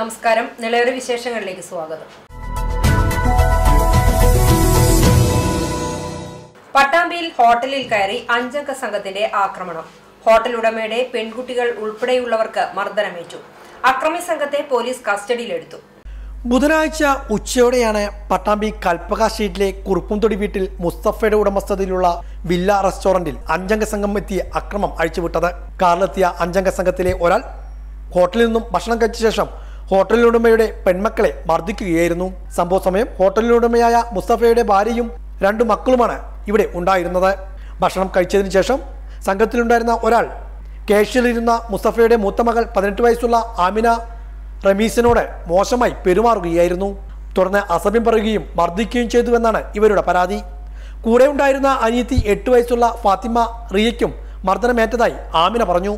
നമസ്കാരം നിലയൊരു വിശേഷങ്ങളിലേക്ക് സ്വാഗതം പട്ടാമ്പിയിൽ ഹോട്ടലിൽ കയറി അഞ്ചംഗ സംഘത്തിന്റെ ആക്രമണം ഹോട്ടൽ ഉടമയുടെ പെൺകുട്ടികൾ ഉൾപ്പെടെയുള്ളവർക്ക് മർദ്ദനമേറ്റു അക്രമി സംഘത്തെ പോലീസ് കസ്റ്റഡിയിലെടുത്തു ബുധനാഴ്ച ഉച്ചയോടെയാണ് പട്ടാമ്പി കൽപ്പക സ്ട്രീറ്റിലെ കുറുപ്പുംതൊടി വീട്ടിൽ മുസ്തഫയുടെ ഉടമസ്ഥതയിലുള്ള വില്ല റെസ്റ്റോറന്റിൽ അഞ്ചംഗ സംഘം എത്തി അക്രമം അഴിച്ചുവിട്ടത് കാറിലെത്തിയ അഞ്ചംഗ സംഘത്തിലെ ഒരാൾ ഹോട്ടലിൽ നിന്നും ഭക്ഷണം കഴിച്ച ശേഷം ഹോട്ടലിനുടമയുടെ പെൺമക്കളെ മർദ്ദിക്കുകയായിരുന്നു സംഭവ സമയം ഹോട്ടലിനുടമയായ മുസ്തഫയുടെ ഭാര്യയും രണ്ടു മക്കളുമാണ് ഇവിടെ ഉണ്ടായിരുന്നത് ഭക്ഷണം കഴിച്ചതിന് ശേഷം സംഘത്തിലുണ്ടായിരുന്ന ഒരാൾ കേഷിലിരുന്ന മുസ്തഫയുടെ മൂത്ത മകൾ പതിനെട്ട് വയസ്സുള്ള ആമിന റമീസിനോട് മോശമായി പെരുമാറുകയായിരുന്നു തുടർന്ന് അസഭ്യം പറയുകയും മർദ്ദിക്കുകയും ചെയ്തുവെന്നാണ് ഇവരുടെ പരാതി കൂടെ ഉണ്ടായിരുന്ന അനിയത്തി എട്ട് വയസ്സുള്ള ഫാത്തിമ റിയയ്ക്കും മർദ്ദനമേറ്റതായി ആമിന പറഞ്ഞു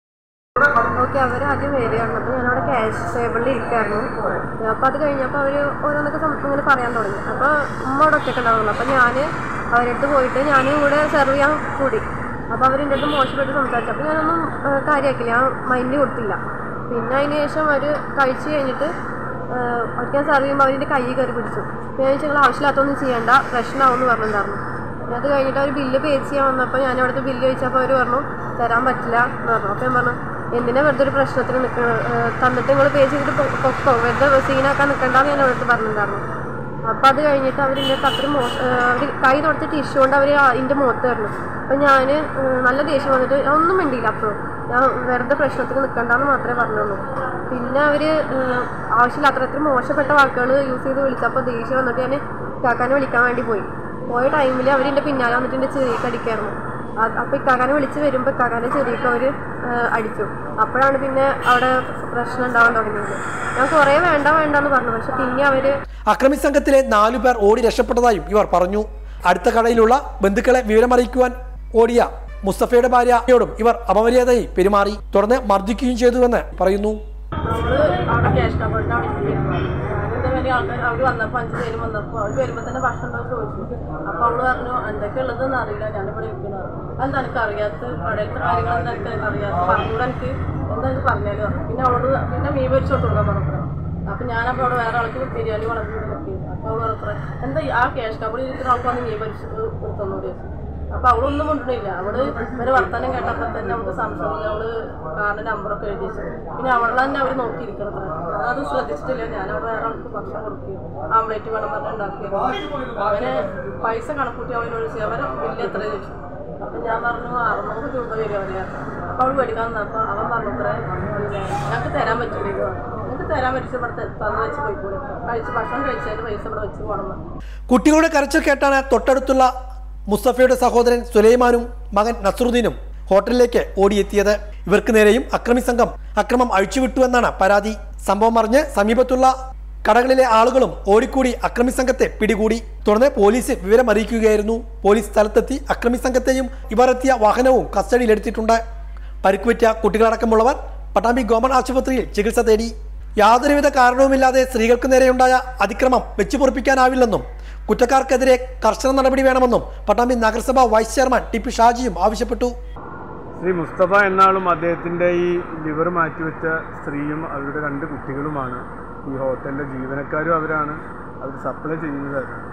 ഓക്കെ അവർ ആദ്യം വരികയാണ് അപ്പോൾ ഞാനവിടെ ക്യാഷ് ടേബിളിൽ ഇരിക്കായിരുന്നു അപ്പോൾ അത് കഴിഞ്ഞപ്പോൾ അവർ ഓരോന്നൊക്കെ സം- ഇങ്ങനെ പറയാൻ തുടങ്ങി അപ്പോൾ ഉമ്മ അവിടെ ഒറ്റയ്ക്ക് ഉണ്ടാവുള്ളൂ അപ്പോൾ ഞാൻ അവരടുത്ത് പോയിട്ട് ഞാനും കൂടെ സെർവ് ചെയ്യാൻ കൂടി അപ്പോൾ അവരെൻ്റെ അടുത്ത് മോശമായിട്ട് സംസാരിച്ചു അപ്പോൾ ഞാനൊന്നും ഏഹ്, കാര്യമാക്കില്ല ഞാൻ മൈൻഡ് കൊടുത്തില്ല പിന്നെ അതിന് ശേഷം അവർ കഴിച്ച് കഴിഞ്ഞിട്ട് ഏഹ്, അവർക്ക് ഞാൻ സെർവ് ചെയ്യുമ്പോൾ അവരുടെ കൈ കയറി പിടിച്ചു പിന്നെ ഞാൻ ഞങ്ങൾ ആവശ്യമില്ലാത്തൊന്നും ചെയ്യേണ്ട പ്രശ്നമാവുമെന്ന് പറഞ്ഞിട്ടുണ്ടായിരുന്നു പിന്നെ അത് കഴിഞ്ഞിട്ട് അവർ ബില്ല് പേ ചെയ്യാൻ വന്നപ്പോൾ ഞാൻ അവിടുത്തെ ബില്ല് ചോദിച്ചപ്പോൾ അവർ പറഞ്ഞു തരാൻ പറ്റില്ല എന്ന് പറഞ്ഞു അപ്പോൾ ഞാൻ പറഞ്ഞു എന്തിനാ വെറുതെ ഒരു പ്രശ്നത്തിന് നിൽക്കണം തന്നിട്ട് നിങ്ങൾ പേ ചെയ്തിട്ട് പൊ- പൊക്കോ വെറുതെ സീനാക്കാൻ നിൽക്കണ്ടെന്ന് ഞാൻ അവിടുത്തെ പറഞ്ഞിട്ടുണ്ടായിരുന്നു അപ്പോൾ അത് കഴിഞ്ഞിട്ട് അവർ എൻ്റെ അത്രയും മോശം അവർ കൈ തുടച്ച ടിഷ്യൂ കൊണ്ട് അവർ എൻ്റെ മുഖത്ത് തരണം അപ്പം ഞാൻ നല്ല ദേഷ്യം വന്നിട്ട് ഞാൻ ഒന്നും മിണ്ടിയില്ല അപ്പോൾ ഞാൻ വെറുതെ പ്രശ്നത്തിന് നിൽക്കണ്ടെന്ന് മാത്രമേ പറഞ്ഞുള്ളൂ പിന്നെ അവർ ആവശ്യമില്ലാത്ത അത്രയും മോശപ്പെട്ട വാക്കുകൾ യൂസ് ചെയ്ത് വിളിച്ചപ്പോൾ ദേഷ്യം വന്നിട്ട് ഞാൻ കാക്കാനെ വിളിക്കാൻ വേണ്ടി പോയി പോയ ടൈമിൽ അവരെൻ്റെ പിന്നാലെ വന്നിട്ട് എൻ്റെ ചെറിയൊക്കെ അടിക്കായിരുന്നു അപ്പോൾ ഇക്കാക്കാനെ വിളിച്ച് വരുമ്പോൾ ഇക്കാക്കാനെ ചെറിയൊക്കെ അവർ അടിച്ചു അപ്പോഴാണ് പിന്നെ അവിടെ പ്രശ്നം ഉണ്ടാവാൻ തുടങ്ങിയത് ഞാൻ കുറേ വേണ്ട വേണ്ട എന്ന് പറഞ്ഞു പക്ഷെ പിന്നെ അവർ അക്രമി സംഘത്തിലെ നാലു പേർ ഓടി രക്ഷപ്പെട്ടതായും ഇവർ പറഞ്ഞു അടുത്ത കടയിലുള്ള ബന്ധുക്കളെ വിവരമറിയിക്കുവാൻ ഓടിയ മുസ്തഫയുടെ ഭാര്യയോടും ഇവർ അപമര്യാദയായി പെരുമാറി തുടർന്ന് മർദ്ദിക്കുകയും ചെയ്തുവെന്ന് പറയുന്നു നമ്മൾ അവിടെ ക്യാഷ് കബോർഡിൻ്റെ അവിടെ ഇരിക്കുകയായിരുന്നു. ഞാനിതേ വലിയ ആൾക്കാർ അവർ വന്നപ്പോൾ അഞ്ച് പേര് വന്നപ്പോൾ അവർ വരുമ്പോൾ തന്നെ ഭക്ഷണം ഉണ്ടാവും ചോദിച്ചു അപ്പോൾ അവള് പറഞ്ഞു എന്തൊക്കെ ഉള്ളതെന്ന് അറിയില്ല ഞാനിവിടെ ഇരിക്കുന്നത് എന്താ എനിക്ക് അറിയാത്ത കടയിലത്തെ കാര്യങ്ങൾ എന്താ എനിക്ക് അറിയാത്ത പറഞ്ഞൂടെ എനിക്ക് എന്താ എനിക്ക് പറഞ്ഞാലും അറിയാം. പിന്നെ അവളോട് പിന്നെ മീൻ പൊരിച്ചു കൊടുക്കാൻ പറഞ്ഞു അപ്പം ഞാനപ്പോൾ അവിടെ വേറെ ആൾക്ക് ബിരിയാണി വളർത്തി നോക്കി അപ്പോൾ അവൾ പറഞ്ഞു എന്താ ഈ ആ ക്യാഷ് കബോർഡിൽ ഇരിക്കുന്ന ആൾക്ക് വന്ന് മീൻ പൊരിച്ച് കൊടുത്തൊന്നുകൂടി അപ്പൊ അവളൊന്നും കൊണ്ടിട്ടില്ല അവള് ഇവര് വർത്തമാനം കേട്ടപ്പോ തന്നെ അവൾക്ക് സംശയം അവള് കാറിന്റെ നമ്പറൊക്കെ എഴുതി വെച്ചു പിന്നെ അവളെ തന്നെ അവര് നോക്കിയിരിക്കണം അത് ശ്രദ്ധിച്ചിട്ടില്ല ഞാൻ അവിടെ വേറെ ആൾക്ക് ഭക്ഷണം കൊടുക്കുകയും ആംപ്ലേറ്റ് വേണം പറഞ്ഞ് ഉണ്ടാക്കിയത് അങ്ങനെ പൈസ കണക്കൂട്ടി അവന് ഒഴിച്ച് അവരെ വലിയ എത്ര ചോദിച്ചു അപ്പൊ ഞാൻ പറഞ്ഞു അറുന്നൂറ് രൂപ വരും അവര് അപ്പൊ അവൾ മേടിക്കാൻ വന്നപ്പോ അവൻ പറഞ്ഞു ഇത്ര ഞങ്ങൾക്ക് തരാൻ പറ്റില്ല ഇത് ഞങ്ങൾക്ക് തരാൻ പറ്റിച്ച ഇവിടെ ത- തന്നു വെച്ച് പോയിക്കോളൂ കഴിച്ച് ഭക്ഷണം കഴിച്ചതിന്റെ പൈസ ഇവിടെ വെച്ച് പോകണം എന്ന് പറഞ്ഞു. കുട്ടികളുടെ കരച്ചിൽ കേട്ടാണ് തൊട്ടടുത്തുള്ള മുസ്തഫയുടെ സഹോദരൻ സുലൈമാനും മകൻ നസറുദ്ദീനും ഹോട്ടലിലേക്ക് ഓടിയെത്തിയത് ഇവർക്ക് നേരെയും അക്രമി സംഘം അക്രമം അഴിച്ചുവിട്ടുവെന്നാണ് പരാതി സംഭവം അറിഞ്ഞ് സമീപത്തുള്ള കടകളിലെ ആളുകളും ഓടിക്കൂടി അക്രമി സംഘത്തെ പിടികൂടി തുടർന്ന് പോലീസ് വിവരം അറിയിക്കുകയായിരുന്നു പോലീസ് സ്ഥലത്തെത്തി അക്രമി സംഘത്തെയും ഇവർ എത്തിയ വാഹനവും കസ്റ്റഡിയിലെടുത്തിട്ടുണ്ട് പരിക്കുപറ്റിയ കുട്ടികളടക്കമുള്ളവർ പട്ടാമ്പി ഗവൺമെന്റ് ആശുപത്രിയിൽ ചികിത്സ തേടി യാതൊരുവിധ കാരണവുമില്ലാതെ സ്ത്രീകൾക്ക് നേരെയുണ്ടായ അതിക്രമം വെച്ചുപൊറിപ്പിക്കാനാവില്ലെന്നും കുറ്റക്കാർക്കെതിരെ കർശന നടപടി വേണമെന്നും പട്ടാമ്പി നഗരസഭ വൈസ് ചെയർമാൻ ടി പി ഷാജിയും ആവശ്യപ്പെട്ടു ശ്രീ മുസ്തഫ എന്നാളും അദ്ദേഹത്തിൻ്റെ ഈ ലിവർ മാറ്റിവെച്ച സ്ത്രീയും അവരുടെ രണ്ട് കുട്ടികളുമാണ് ഈ ഹോട്ടലിൻ്റെ ജീവനക്കാരും അവരാണ് അവർ സപ്ലൈ ചെയ്യുന്നത് അവരാണ്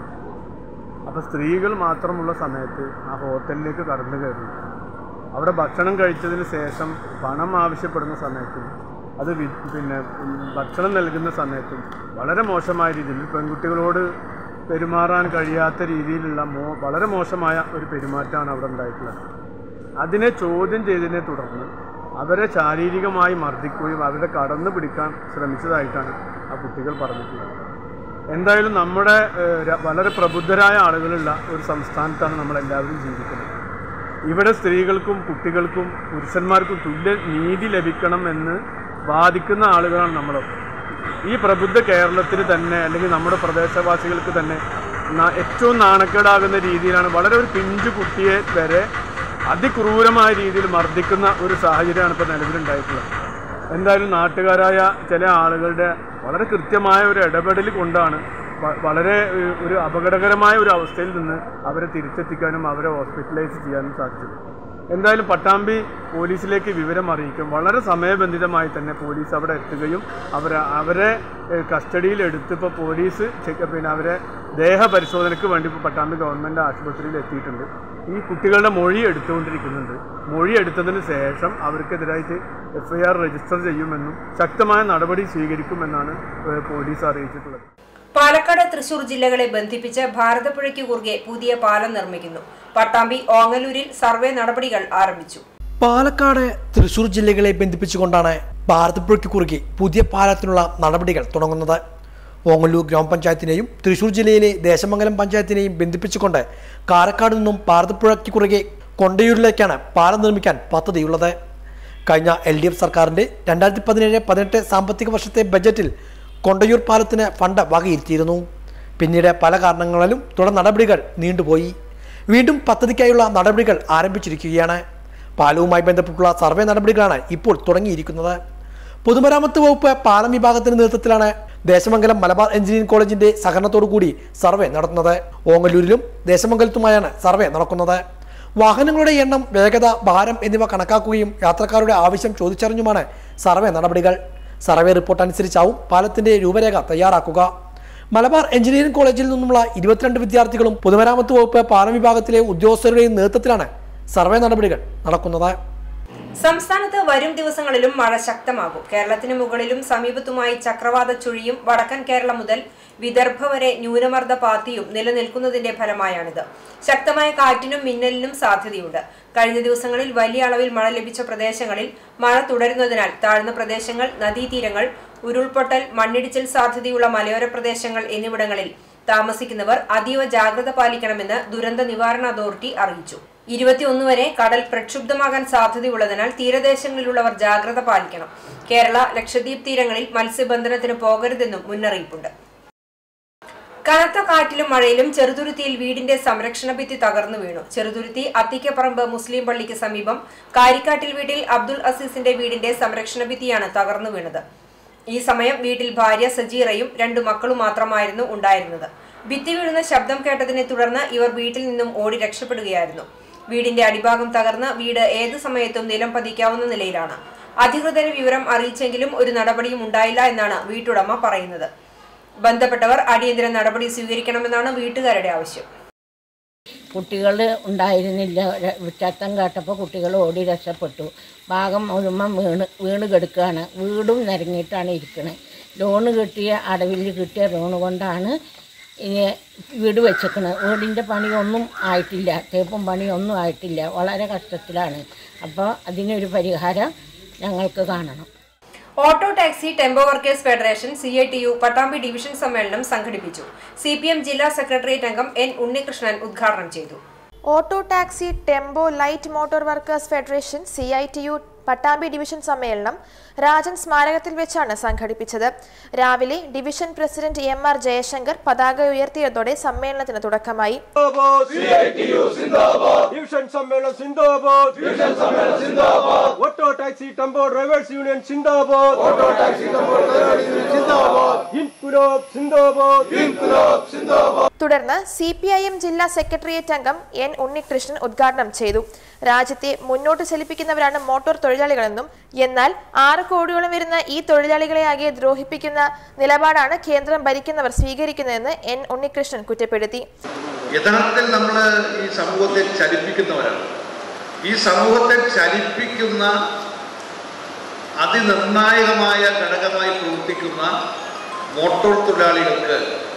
അപ്പോൾ സ്ത്രീകൾ മാത്രമുള്ള സമയത്ത് ആ ഹോട്ടലിലേക്ക് കടന്നു കയറുന്നു അവിടെ ഭക്ഷണം കഴിച്ചതിന് ശേഷം പണം ആവശ്യപ്പെടുന്ന സമയത്തും അത് വി പിന്നെ ഉം, ഭക്ഷണം നൽകുന്ന സമയത്തും വളരെ മോശമായ രീതിയിൽ പെൺകുട്ടികളോട് പെരുമാറാൻ കഴിയാത്ത രീതിയിലുള്ള മോ വളരെ മോശമായ ഒരു പെരുമാറ്റമാണ് അവിടെ ഉണ്ടായിട്ടുള്ളത് അതിനെ ചോദ്യം ചെയ്തതിനെ തുടർന്ന് അവരെ ശാരീരികമായി മർദ്ദിക്കുകയും അവരെ കടന്നു പിടിക്കാൻ ശ്രമിച്ചതായിട്ടാണ് ആ കുട്ടികൾ പറഞ്ഞിട്ടുള്ളത് എന്തായാലും നമ്മുടെ ഏഹ്, ര- വളരെ പ്രബുദ്ധരായ ആളുകളുള്ള ഒരു സംസ്ഥാനത്താണ് നമ്മളെല്ലാവരും ജീവിക്കുന്നത് ഇവിടെ സ്ത്രീകൾക്കും കുട്ടികൾക്കും പുരുഷന്മാർക്കും തുല്യ നീതി ലഭിക്കണം എന്ന് വാദിക്കുന്ന ആളുകളാണ് നമ്മളൊക്കെ ഈ പ്രബുദ്ധ കേരളത്തിന് തന്നെ അല്ലെങ്കിൽ നമ്മുടെ പ്രദേശവാസികൾക്ക് തന്നെ ന- ഏറ്റവും നാണക്കേടാകുന്ന രീതിയിലാണ് വളരെ ഒരു പിഞ്ചു കുട്ടിയെ വരെ അതിക്രൂരമായ രീതിയിൽ മർദ്ദിക്കുന്ന ഒരു സാഹചര്യമാണ് ഇപ്പോൾ നിലവിലുണ്ടായിട്ടുള്ളത് എന്തായാലും നാട്ടുകാരായ ചില ആളുകളുടെ വളരെ കൃത്യമായ ഒരു ഇടപെടൽ കൊണ്ടാണ് വ- വളരെ ഏഹ്, ഒരു അപകടകരമായ ഒരു അവസ്ഥയിൽ നിന്ന് അവരെ തിരിച്ചെത്തിക്കാനും അവരെ ഹോസ്പിറ്റലൈസ് ചെയ്യാനും സാധിച്ചത് എന്തായാലും പട്ടാമ്പി പോലീസിലേക്ക് വിവരം അറിയിക്കും വളരെ സമയബന്ധിതമായി തന്നെ പോലീസ് അവിടെ എത്തുകയും അവർ അവരെ ഏഹ്, കസ്റ്റഡിയിൽ എടുത്ത് ഇപ്പോൾ പോലീസ് ചെക്ക് പിന്നെ അവരെ ദേഹ പരിശോധനയ്ക്ക് വേണ്ടി ഇപ്പോൾ പട്ടാമ്പി ഗവൺമെൻറ് ആശുപത്രിയിൽ എത്തിയിട്ടുണ്ട് ഈ കുട്ടികളുടെ മൊഴി എടുത്തുകൊണ്ടിരിക്കുന്നുണ്ട് മൊഴി എടുത്തതിന് ശേഷം അവർക്കെതിരായിട്ട് എഫ് ഐ ആർ രജിസ്റ്റർ ചെയ്യുമെന്നും ശക്തമായ നടപടി സ്വീകരിക്കുമെന്നാണ് ഏഹ്, പോലീസ് അറിയിച്ചിട്ടുള്ളത് പാലക്കാട് തൃശൂർ ജില്ലകളെ ബന്ധിപ്പിച്ച് ഭാരതപ്പുഴയ്ക്ക് കുറുകെ പുതിയ പാലം നിർമ്മിക്കുന്നു പട്ടാമ്പി ഓങ്ങലൂരിൽ സർവേ നടപടികൾ ആരംഭിച്ചു പാലക്കാട് തൃശൂർ ജില്ലകളെ ബന്ധിപ്പിച്ചുകൊണ്ടാണ് ഭാരതപ്പുഴയ്ക്ക് കുറുകെ പുതിയ പാലത്തിനുള്ള നടപടികൾ തുടങ്ങുന്നത് ഓങ്ങല്ലൂർ ഗ്രാമപഞ്ചായത്തിനെയും തൃശൂർ ജില്ലയിലെ ദേശമംഗലം പഞ്ചായത്തിനെയും ബന്ധിപ്പിച്ചുകൊണ്ട് കാരക്കാട് നിന്നും ഭാരതപ്പുഴയ്ക്ക് കുറുകെ കൊണ്ടയൂരിലേക്കാണ് പാലം നിർമ്മിക്കാൻ പദ്ധതിയുള്ളത് കഴിഞ്ഞ എൽ ഡി എഫ് സർക്കാരിന്റെ രണ്ടായിരത്തി പതിനേഴ് പതിനെട്ട് സാമ്പത്തിക വർഷത്തെ ബജറ്റിൽ കൊണ്ടയൂർ പാലത്തിന് ഫണ്ട് വകയിരുത്തിയിരുന്നു പിന്നീട് പല കാരണങ്ങളിലും തുടർ നടപടികൾ നീണ്ടുപോയി വീണ്ടും പദ്ധതിക്കായുള്ള നടപടികൾ ആരംഭിച്ചിരിക്കുകയാണ് പാലവുമായി ബന്ധപ്പെട്ടുള്ള സർവേ നടപടികളാണ് ഇപ്പോൾ തുടങ്ങിയിരിക്കുന്നത് പൊതുമരാമത്ത് വകുപ്പ് പാലം വിഭാഗത്തിന്റെ നേതൃത്വത്തിലാണ് ദേശമംഗലം മലബാർ എഞ്ചിനീയറിംഗ് കോളേജിന്റെ സഹകരണത്തോടു കൂടി സർവേ നടത്തുന്നത് ഓങ്ങല്ലൂരിലും ദേശമംഗലത്തുമായാണ് സർവേ നടക്കുന്നത് വാഹനങ്ങളുടെ എണ്ണം വേഗത ഭാരം എന്നിവ കണക്കാക്കുകയും യാത്രക്കാരുടെ ആവശ്യം ചോദിച്ചറിഞ്ഞുമാണ് സർവേ നടപടികൾ സർവേ റിപ്പോർട്ട് അനുസരിച്ചാവും പാലത്തിന്റെ രൂപരേഖ തയ്യാറാക്കുക മലബാർ എഞ്ചിനീയറിംഗ് കോളേജിൽ നിന്നുള്ള ഇരുപത്തിരണ്ട് വിദ്യാർത്ഥികളും പൊതുമരാമത്ത് വകുപ്പ് പാലം വിഭാഗത്തിലെ ഉദ്യോഗസ്ഥരുടെയും നേതൃത്വത്തിലാണ് സർവേ നടപടികൾ നടക്കുന്നത് സംസ്ഥാനത്ത് വരും ദിവസങ്ങളിലും മഴ ശക്തമാകും കേരളത്തിന് മുകളിലും സമീപത്തുമായി ചക്രവാത ചുഴിയും വടക്കൻ കേരളം മുതൽ വിദർഭ വരെ ന്യൂനമർദ്ദ പാത്തിയും നിലനിൽക്കുന്നതിന്റെ ഫലമായാണിത് ശക്തമായ കാറ്റിനും മിന്നലിനും സാധ്യതയുണ്ട് കഴിഞ്ഞ ദിവസങ്ങളിൽ വലിയ അളവിൽ മഴ ലഭിച്ച പ്രദേശങ്ങളിൽ മഴ തുടരുന്നതിനാൽ താഴ്ന്ന പ്രദേശങ്ങൾ നദീതീരങ്ങൾ ഉരുൾപൊട്ടൽ മണ്ണിടിച്ചിൽ സാധ്യതയുള്ള മലയോര പ്രദേശങ്ങൾ എന്നിവിടങ്ങളിൽ താമസിക്കുന്നവർ അതീവ ജാഗ്രത പാലിക്കണമെന്ന് ദുരന്ത നിവാരണ അതോറിറ്റി അറിയിച്ചു ഇരുപത്തിയൊന്ന് വരെ കടൽ പ്രക്ഷുബ്ധമാകാൻ സാധ്യതയുള്ളതിനാൽ തീരദേശങ്ങളിലുള്ളവർ ജാഗ്രത പാലിക്കണം കേരള ലക്ഷദ്വീപ് തീരങ്ങളിൽ മത്സ്യബന്ധനത്തിന് പോകരുതെന്നും മുന്നറിയിപ്പുണ്ട് കനത്ത കാറ്റിലും മഴയിലും ചെറുതുരുത്തിയിൽ വീടിന്റെ സംരക്ഷണ ഭിത്തി തകർന്നു വീണു ചെറുതുരുത്തി അത്തിക്കപ്പറമ്പ് മുസ്ലിം പള്ളിക്ക് സമീപം കാരിക്കാട്ടിൽ വീട്ടിൽ അബ്ദുൾ അസീസിന്റെ വീടിന്റെ സംരക്ഷണ ഭിത്തിയാണ് തകർന്നു വീണത് ഈ സമയം വീട്ടിൽ ഭാര്യ സജീറയും രണ്ടു മക്കളും മാത്രമായിരുന്നു ഉണ്ടായിരുന്നത് ഭിത്തി വീഴുന്ന ശബ്ദം കേട്ടതിനെ തുടർന്ന് ഇവർ വീട്ടിൽ നിന്നും ഓടി രക്ഷപ്പെടുകയായിരുന്നു വീടിന്റെ അടിഭാഗം തകർന്ന് വീട് ഏതു സമയത്തും നിലം പതിക്കാവുന്ന നിലയിലാണ് അധികൃതരെ വിവരം അറിയിച്ചെങ്കിലും ഒരു നടപടിയും ഉണ്ടായില്ല എന്നാണ് വീട്ടുടമ പറയുന്നത് ബന്ധപ്പെട്ടവർ അടിയന്തര നടപടി സ്വീകരിക്കണമെന്നാണ് വീട്ടുകാരുടെ ആവശ്യം കുട്ടികൾ ഉണ്ടായിരുന്നില്ല ര- ചത്തം കാട്ടപ്പോൾ കുട്ടികൾ ഓടി രക്ഷപ്പെട്ടു ഭാഗം മുഴുവൻ വീണ് വീണ് കിടക്കുകയാണ് വീടും നിരങ്ങിയിട്ടാണ് ഇരിക്കുന്നത് ലോണ് കിട്ടിയ അടവിൽ കിട്ടിയ ലോണ് കൊണ്ടാണ് ഇനി വീട് വെച്ചേക്കണത് വീടിൻ്റെ പണിയൊന്നും ആയിട്ടില്ല തേപ്പും പണിയൊന്നും ആയിട്ടില്ല വളരെ കഷ്ടത്തിലാണ് അപ്പോൾ അതിനൊരു പരിഹാരം ഞങ്ങൾക്ക് കാണണം auto taxi tempo workers federation C I T U Pattambi division സമ്മേളനം സംഘടിപ്പിച്ചു സി പി എം ജില്ലാ സെക്രട്ടേറിയറ്റ് അംഗം എൻ ഉണ്ണികൃഷ്ണൻ ഉദ്ഘാടനം ചെയ്തു auto taxi tempo light motor workers federation C I T U Pattambi division സമ്മേളനം രാജൻ സ്മാരകത്തിൽ വെച്ചാണ് സംഘടിപ്പിച്ചത് രാവിലെ division president M R Jayashankar പതാക ഉയർത്തിയതോടെ സമ്മേളനത്തിന് തുടക്കമായി ഡിവിഷൻ സമ്മേളനം സിന്ദാബാദ് ഡിവിഷൻ സമ്മേളനം സിന്ദാബാദ് auto taxi tempo drivers union സിന്ദാബാദ് auto taxi tempo drivers union സിന്ദാബാദ് ഇൻകുലാബ് സിന്ദാബാദ് ഇൻകുലാബ് സിന്ദാബാദ് തുടർന്ന് സി പി ഐ എം ജില്ലാ സെക്രട്ടേറിയറ്റ് അംഗം എൻ ഉണ്ണികൃഷ്ണൻ ഉദ്ഘാടനം ചെയ്തു രാജ്യത്തെ മുന്നോട്ട് ചലിപ്പിക്കുന്നവരാണ് മോട്ടോർ തൊഴിലാളികളെന്നും എന്നാൽ ആറ് കോടിയോളം വരുന്ന ഈ തൊഴിലാളികളെ ആകെ ദ്രോഹിപ്പിക്കുന്ന നിലപാടാണ് കേന്ദ്രം ഭരിക്കുന്നവർ സ്വീകരിക്കുന്നതെന്ന് എൻ ഉണ്ണികൃഷ്ണൻ കുറ്റപ്പെടുത്തി യഥാർത്ഥത്തിൽ നമ്മൾ ഈ സമൂഹത്തെ ചലിപ്പിക്കുന്നവരാണ് ഈ സമൂഹത്തെ ചലിപ്പിക്കുന്ന അതിനിർണായകമായ ഘടകമായി പ്രവർത്തിക്കുന്ന മോട്ടോർ തൊഴിലാളികൾക്ക്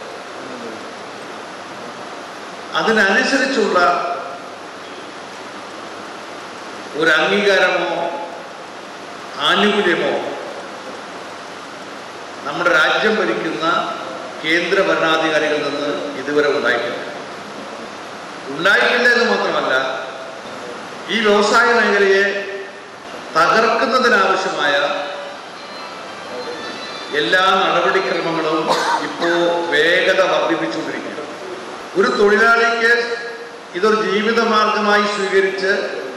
അതിനനുസരിച്ചുള്ള ഒരു അംഗീകാരമോ ആനുകൂല്യമോ നമ്മുടെ രാജ്യം ഭരിക്കുന്ന കേന്ദ്ര ഭരണാധികാരികളിൽ നിന്ന് ഇതുവരെ ഉണ്ടായിട്ടില്ല ഉണ്ടായിട്ടില്ല എന്ന് മാത്രമല്ല ഈ വ്യവസായ മേഖലയെ തകർക്കുന്നതിനാവശ്യമായ എല്ലാ നടപടിക്രമങ്ങളും ഇപ്പോൾ വേഗത വർദ്ധിപ്പിച്ചുകൊണ്ടിരിക്കുകയാണ് ഒരു തൊഴിലാളിക്ക് ഇതൊരു ജീവിതമാർഗമായി സ്വീകരിച്ച്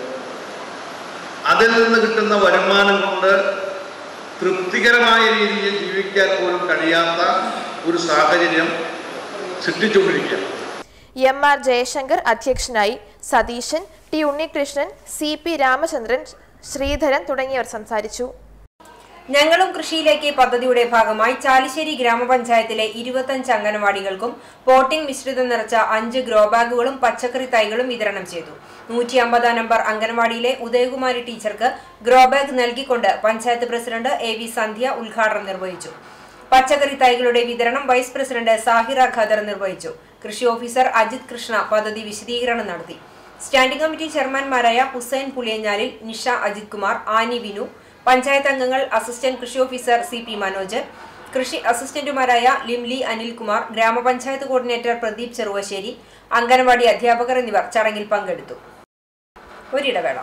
അതിൽ നിന്ന് കിട്ടുന്ന വരുമാനം കൊണ്ട് തൃപ്തികരമായ രീതിയിൽ ജീവിക്കാൻ പോലും കഴിയാത്ത ഒരു സാഹചര്യം സൃഷ്ടിച്ചുകൊണ്ടിരിക്കുകയാണ് എം ആർ ജയശങ്കർ അധ്യക്ഷനായി Satheesan T Unnikrishnan C P Ramachandran Sreedharan തുടങ്ങിയവർ സംസാരിച്ചു ഞങ്ങളും കൃഷിയിലേക്ക് പദ്ധതിയുടെ ഭാഗമായി ചാലിശ്ശേരി ഗ്രാമപഞ്ചായത്തിലെ ഇരുപത്തഞ്ച് അംഗനവാടികൾക്കും പോട്ടിംഗ് മിശ്രിതം നിറച്ച അഞ്ച് ഗ്രോ ബാഗുകളും പച്ചക്കറി തൈകളും വിതരണം ചെയ്തു നൂറ്റി അമ്പതാം നമ്പർ അംഗനവാടിയിലെ ഉദയകുമാരി ടീച്ചർക്ക് ഗ്രോ ബാഗ് നൽകിക്കൊണ്ട് panchayat president A V Sandhya ഉദ്ഘാടനം നിർവഹിച്ചു പച്ചക്കറി തൈകളുടെ വിതരണം വൈസ് പ്രസിഡന്റ് സാഹിറ ഖദർ നിർവഹിച്ചു കൃഷി ഓഫീസർ അജിത് കൃഷ്ണ പദ്ധതി വിശദീകരണം നടത്തി സ്റ്റാൻഡിംഗ് കമ്മിറ്റി ചെയർമാൻമാരായ ഹുസൈൻ പുളിയഞ്ഞാലിൽ നിഷ അജിത് കുമാർ ആനി വിനു പഞ്ചായത്ത് അംഗങ്ങൾ അസിസ്റ്റന്റ് കൃഷി ഓഫീസർ സി പി മനോജ് കൃഷി അസിസ്റ്റന്റുമാരായ ലിംലി അനിൽകുമാർ ഗ്രാമപഞ്ചായത്ത് കോർഡിനേറ്റർ പ്രദീപ് ചെറുവശ്ശേരി അംഗനവാടി അധ്യാപകർ എന്നിവർ ചടങ്ങിൽ പങ്കെടുത്തു ഒരിടവേള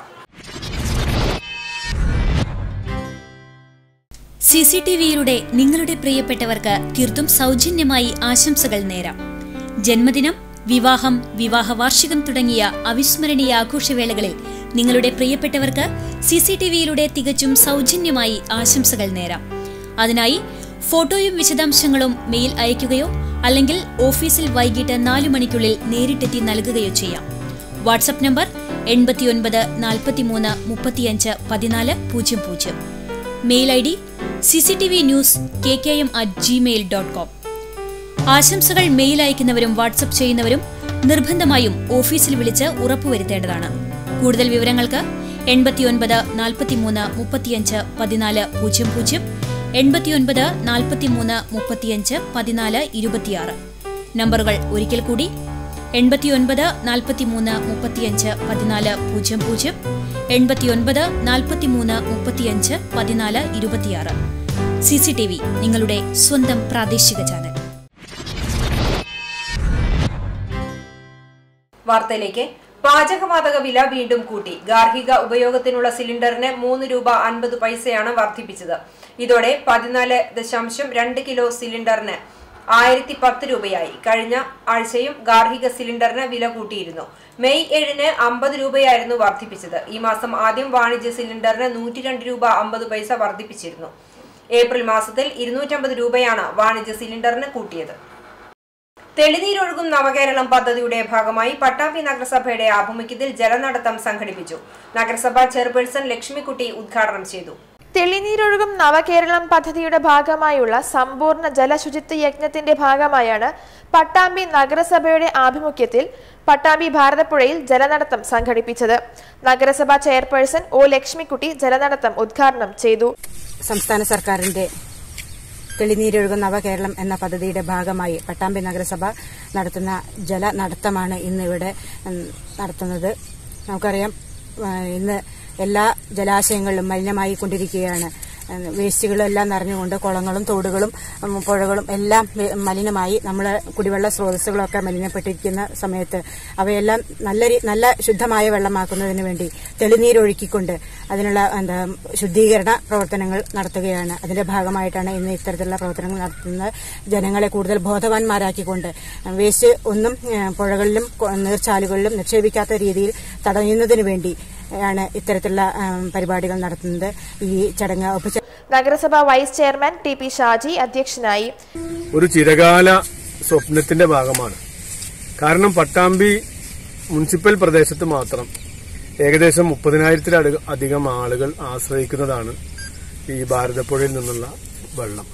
സി സി ടി വിയിലൂടെ നിങ്ങളുടെ പ്രിയപ്പെട്ടവർക്ക് തീർത്തും സൗജന്യമായി ആശംസകൾ നേരാം ജന്മദിനം വിവാഹം വിവാഹ വാർഷികം തുടങ്ങിയ അവിസ്മരണീയ ആഘോഷവേളകളിൽ നിങ്ങളുടെ പ്രിയപ്പെട്ടവർക്ക് സി സി ടി വിയിലൂടെ തികച്ചും സൗജന്യമായി ആശംസകൾ നേരാം അതിനായി ഫോട്ടോയും വിശദാംശങ്ങളും മെയിൽ അയയ്ക്കുകയോ അല്ലെങ്കിൽ ഓഫീസിൽ വൈകിട്ട് നാലു മണിക്കുള്ളിൽ നേരിട്ടെത്തി നൽകുകയോ ചെയ്യാം വാട്സപ്പ് നമ്പർ എൺപത്തിയൊൻപത് നാൽപ്പത്തിമൂന്ന് മുപ്പത്തിയഞ്ച് പതിനാല് പൂജ്യം പൂജ്യം mail I D C C T V news K K M at Gmail dot com ആശംസകൾ മെയിൽ അയക്കുന്നവരും വാട്സപ്പ് ചെയ്യുന്നവരും നിർബന്ധമായും ഓഫീസിൽ വിളിച്ച് ഉറപ്പുവരുത്തേണ്ടതാണ് കൂടുതൽ വിവരങ്ങൾക്ക് എൺപത്തിയൊൻപത് നാൽപ്പത്തിമൂന്ന് മുപ്പത്തിയഞ്ച് പതിനാല് പൂജ്യം പൂജ്യം എൺപത്തിയൊൻപത് നാൽപ്പത്തിമൂന്ന് മുപ്പത്തിയഞ്ച് പതിനാല് ഇരുപത്തിയാറ് നമ്പറുകൾ ഒരിക്കൽ കൂടി എൺപത്തിയൊൻപത് നാൽപ്പത്തിമൂന്ന് മുപ്പത്തിയഞ്ച് പതിനാല് പൂജ്യം പൂജ്യം എൺപത്തിയൊൻപത് നാൽപ്പത്തിമൂന്ന് മുപ്പത്തിയഞ്ച് പതിനാല് ഇരുപത്തിയാറ് സി സി ടി വി നിങ്ങളുടെ സ്വന്തം പ്രാദേശിക ചാനൽ വാർത്തയിലേക്ക് പാചകവാതക വില വീണ്ടും കൂട്ടി ഗാർഹിക ഉപയോഗത്തിനുള്ള സിലിണ്ടറിന് മൂന്ന് രൂപ അൻപത് പൈസയാണ് വർദ്ധിപ്പിച്ചത് ഇതോടെ പതിനാല് ദശാംശം രണ്ട് കിലോ സിലിണ്ടറിന് ആയിരത്തി പത്ത് രൂപയായി കഴിഞ്ഞ ആഴ്ചയും ഗാർഹിക സിലിണ്ടറിന് വില കൂട്ടിയിരുന്നു മെയ് ഏഴിന് അമ്പത് രൂപയായിരുന്നു വർദ്ധിപ്പിച്ചത് ഈ മാസം ആദ്യം വാണിജ്യ സിലിണ്ടറിന് നൂറ്റി രണ്ട് രൂപ അമ്പത് പൈസ വർദ്ധിപ്പിച്ചിരുന്നു ഏപ്രിൽ മാസത്തിൽ ഇരുന്നൂറ്റമ്പത് രൂപയാണ് വാണിജ്യ സിലിണ്ടറിന് കൂട്ടിയത് തെളിനീരൊഴുകും നവകേരളം പദ്ധതിയുടെ ഭാഗമായി പട്ടാമ്പി നഗരസഭയുടെ ആഭിമുഖ്യത്തിൽ ജലനടത്തം സംഘടിപ്പിച്ചു നഗരസഭാ ചെയർപേഴ്സൺ ലക്ഷ്മിക്കുട്ടി ഉദ്ഘാടനം ചെയ്തു തെളിനീരൊഴുകും നവകേരളം പദ്ധതിയുടെ ഭാഗമായുള്ള സമ്പൂർണ്ണ ജലശുചിത്വ യജ്ഞത്തിന്റെ ഭാഗമായാണ് പട്ടാമ്പി നഗരസഭയുടെ ആഭിമുഖ്യത്തിൽ പട്ടാമ്പി ഭാരതപ്പുഴയിൽ ജലനടത്തം സംഘടിപ്പിച്ചത് നഗരസഭാ ചെയർപേഴ്സൺ ഒ ലക്ഷ്മിക്കുട്ടി ജലനടത്തം ഉദ്ഘാടനം ചെയ്തു സംസ്ഥാന സർക്കാരിന്റെ തെളിനീരൊഴുകും നവകേരളം എന്ന പദ്ധതിയുടെ ഭാഗമായി പട്ടാമ്പി നഗരസഭ നടത്തുന്ന ജല നടത്തമാണ് ഇന്നിവിടെ ഉം, നടത്തുന്നത് നമുക്കറിയാം ആ, ഇന്ന് എല്ലാ ജലാശയങ്ങളിലും മലിനമായി കൊണ്ടിരിക്കുകയാണ് ഉം, വേസ്റ്റുകളെല്ലാം നിറഞ്ഞുകൊണ്ട് കുളങ്ങളും തോടുകളും ഉം, പുഴകളും എല്ലാം വെ- മലിനമായി നമ്മൾ കുടിവെള്ള സ്രോതസ്സുകളൊക്കെ മലിനപ്പെട്ടിരിക്കുന്ന സമയത്ത് അവയെല്ലാം നല്ല രീ- നല്ല ശുദ്ധമായ വെള്ളമാക്കുന്നതിന് വേണ്ടി തെളിനീരൊഴുക്കിക്കൊണ്ട് അതിനുള്ള എന്താ ശുദ്ധീകരണ പ്രവർത്തനങ്ങൾ നടത്തുകയാണ് അതിന്റെ ഭാഗമായിട്ടാണ് ഇന്ന് ഇത്തരത്തിലുള്ള പ്രവർത്തനങ്ങൾ നടത്തുന്നത് ജനങ്ങളെ കൂടുതൽ ബോധവാന്മാരാക്കിക്കൊണ്ട് വേസ്റ്റ് ഒന്നും ഏഹ്, പുഴകളിലും കൊ- നീർച്ചാലുകളിലും നിക്ഷേപിക്കാത്ത രീതിയിൽ തടയുന്നതിന് വേണ്ടി ആണ് ഇത്തരത്തിലുള്ള ഏഹ്, പരിപാടികൾ നടത്തുന്നത് ഈ ചടങ്ങ് ഒപ്പിച്ച നഗരസഭ vice chairman T P Shaji അധ്യക്ഷനായി ഒരു ചിരകാല സ്വപ്നത്തിന്റെ ഭാഗമാണ് കാരണം പട്ടാമ്പി മുനിസിപ്പൽ പ്രദേശത്ത് മാത്രം ഏകദേശം മുപ്പതിനായിരത്തിലധികം അധികം ആളുകൾ ആശ്രയിക്കുന്നതാണ് ഈ ഭാരതപ്പുഴയിൽ നിന്നുള്ള വെള്ളം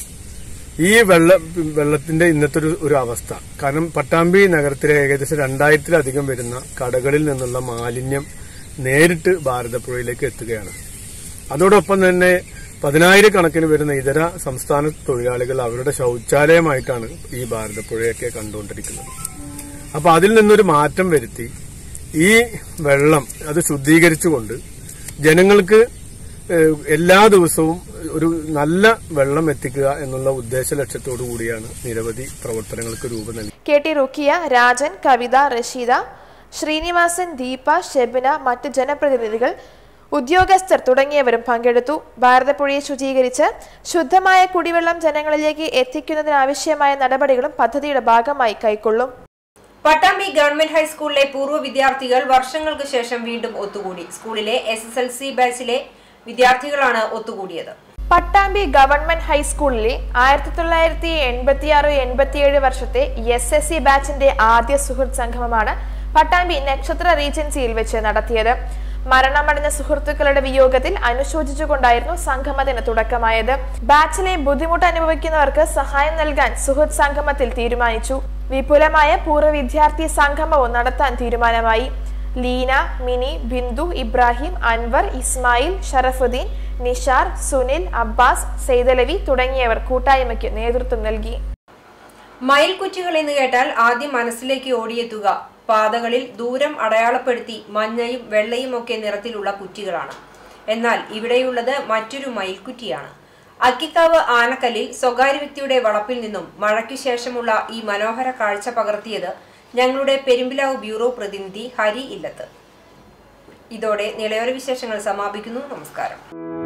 ഈ വെള്ള വെള്ളത്തിന്റെ ഇന്നത്തെ ഒരു ഒരു അവസ്ഥ കാരണം പട്ടാമ്പി നഗരത്തിലെ ഏകദേശം രണ്ടായിരത്തിലധികം വരുന്ന കടകളിൽ നിന്നുള്ള മാലിന്യം നേരിട്ട് ഭാരതപ്പുഴയിലേക്ക് എത്തുകയാണ് അതോടൊപ്പം തന്നെ പതിനായിരക്കണക്കിന് വരുന്ന ഇതര സംസ്ഥാന തൊഴിലാളികൾ അവരുടെ ശൗചാലയമായിട്ടാണ് ഈ ഭാരതപ്പുഴയൊക്കെ കണ്ടുകൊണ്ടിരിക്കുന്നത് അപ്പൊ അതിൽ നിന്നൊരു മാറ്റം വരുത്തി ഈ വെള്ളം അത് ശുദ്ധീകരിച്ചുകൊണ്ട് ജനങ്ങൾക്ക് ഏഹ്, എല്ലാ ദിവസവും ഒരു നല്ല വെള്ളം എത്തിക്കുക എന്നുള്ള ഉദ്ദേശ ലക്ഷ്യത്തോടു കൂടിയാണ് നിരവധി പ്രവർത്തനങ്ങൾക്ക് രൂപം നൽകി കെ ടി റുക്കിയ രാജൻ കവിത റഷീദ ശ്രീനിവാസൻ ദീപ ഷെബിന മറ്റ് ജനപ്രതിനിധികൾ ഉദ്യോഗസ്ഥർ തുടങ്ങിയവരും പങ്കെടുത്തു ഭാരതപ്പുഴയെ ശുചീകരിച്ച് ശുദ്ധമായ കുടിവെള്ളം ജനങ്ങളിലേക്ക് എത്തിക്കുന്നതിനാവശ്യമായ നടപടികളും പദ്ധതിയുടെ ഭാഗമായി കൈക്കൊള്ളും പട്ടാമ്പി ഗവൺമെന്റ് ഹൈസ്കൂളിലെ പൂർവ്വ വിദ്യാർത്ഥികൾ വർഷങ്ങൾക്ക് ശേഷം വീണ്ടും ഒത്തുകൂടി സ്കൂളിലെ എസ് എസ് എൽ സി ബാച്ചിലെ വിദ്യാർത്ഥികളാണ് ഒത്തുകൂടിയത് പട്ടാമ്പി ഗവൺമെന്റ് ഹൈസ്കൂളിലെ ആയിരത്തി തൊള്ളായിരത്തി എൺപത്തിയാറ് എൺപത്തിയേഴ് വർഷത്തെ എസ് എസ് സി ബാച്ചിന്റെ ആദ്യ സുഹൃത്ത് സംഗമമാണ് പട്ടാമ്പി നക്ഷത്ര റീജൻസിയിൽ വെച്ച് നടത്തിയത് മരണമടഞ്ഞ സുഹൃത്തുക്കളുടെ വിയോഗത്തിൽ അനുശോചിച്ചുകൊണ്ടായിരുന്നു സംഗമത്തിന് തുടക്കമായത് ബാച്ചിലെ ബുദ്ധിമുട്ട് അനുഭവിക്കുന്നവർക്ക് സഹായം നൽകാൻ സുഹൃത്ത് സംഗമത്തിൽ തീരുമാനിച്ചു വിപുലമായ പൂർവ്വ വിദ്യാർത്ഥി സംഗമവും നടത്താൻ തീരുമാനമായി ലീന മിനി ബിന്ദു ഇബ്രാഹിം അൻവർ ഇസ്മായിൽ ഷറഫുദ്ദീൻ നിഷാർ സുനിൽ അബ്ബാസ് സെയ്തലവി തുടങ്ങിയവർ കൂട്ടായ്മയ്ക്ക് നേതൃത്വം നൽകി മയിൽക്കുറ്റികൾ എന്ന് കേട്ടാൽ ആദ്യം മനസ്സിലേക്ക് ഓടിയെത്തുക പാതകളിൽ ദൂരം അടയാളപ്പെടുത്തി മഞ്ഞയും വെള്ളയും ഒക്കെ നിറത്തിലുള്ള കുറ്റികളാണ് എന്നാൽ ഇവിടെയുള്ളത് മറ്റൊരു മയിൽക്കുറ്റിയാണ് അക്കിക്കാവ് ആനക്കല്ലിൽ സ്വകാര്യ വ്യക്തിയുടെ വളപ്പിൽ നിന്നും മഴയ്ക്കു ശേഷമുള്ള ഈ മനോഹര കാഴ്ച പകർത്തിയത് ഞങ്ങളുടെ പെരുമ്പിലാവ് ബ്യൂറോ പ്രതിനിധി ഹരി ഇല്ലത്ത് ഇതോടെ നിളയോര വിശേഷങ്ങൾ സമാപിക്കുന്നു നമസ്കാരം